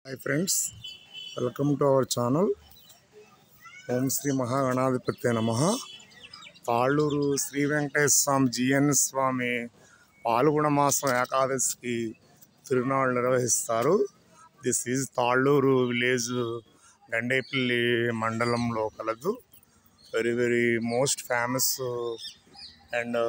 Hi friends welcome to our channel ఓం శ్రీ మహాగణాధిపతి నమ తాళ్ళూరు శ్రీ వెంకటేశ్వర స్వామి జిఎన్ స్వామి పాల్గొన మాసం ఏకాదశికి తిరునాళ్ళు నిర్వహిస్తారు this is Talluru village Gandepalli మండలంలో కలదు very very most famous and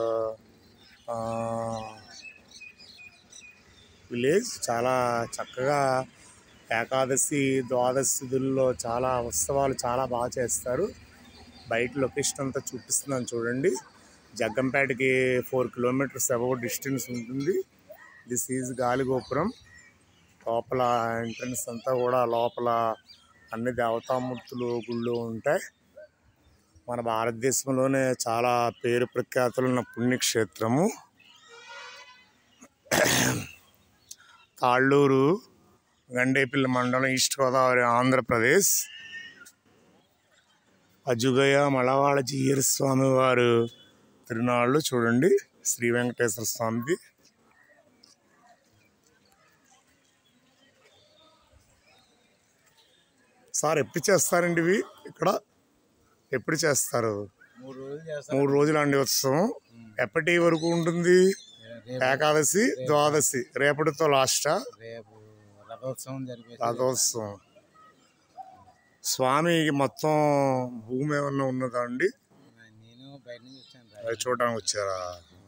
village చాలా చక్కగా ఏకాదశి ద్వాదశి తిథుల్లో చాలా ఉత్సవాలు చాలా బాగా చేస్తారు బయట లొకేషన్ అంతా చూపిస్తున్నాను చూడండి జగ్గంపేటకి ఫోర్ కిలోమీటర్స్ అబౌవ్ డిస్టెన్స్ ఉంటుంది దిస్ ఈజ్ గాలిగోపురం లోపల ఎంట్రన్స్ అంతా కూడా లోపల అన్ని దేవతామూర్తులు గుళ్ళు ఉంటాయి మన భారతదేశంలోనే చాలా పేరు ప్రఖ్యాతులున్న పుణ్యక్షేత్రము తాళ్ళూరు గండేపల్లి మండలం ఈస్ట్ గోదావరి ఆంధ్రప్రదేశ్ అజుగయ మలవాడ జీయర్ స్వామి వారు తిరునాళ్ళు చూడండి శ్రీ వెంకటేశ్వర స్వామిది సార్ ఎప్పుడు చేస్తారండి ఇవి ఇక్కడ ఎప్పుడు చేస్తారు మూడు రోజులు చేస్తాం మూడు రోజులు అండి ఉత్సవం ఎప్పటి వరకు ఉంటుంది రేపు ఏకాదశి ద్వాదశి రేపటితో లాస్టా రేపు రథోత్సవం జరిపేసి రథోత్సవం స్వామికి మొత్తం భూమి ఏమన్నా ఉన్నదా అండి నేను బయట నుంచి వచ్చాను రా. అది చూడడానికి వచ్చారా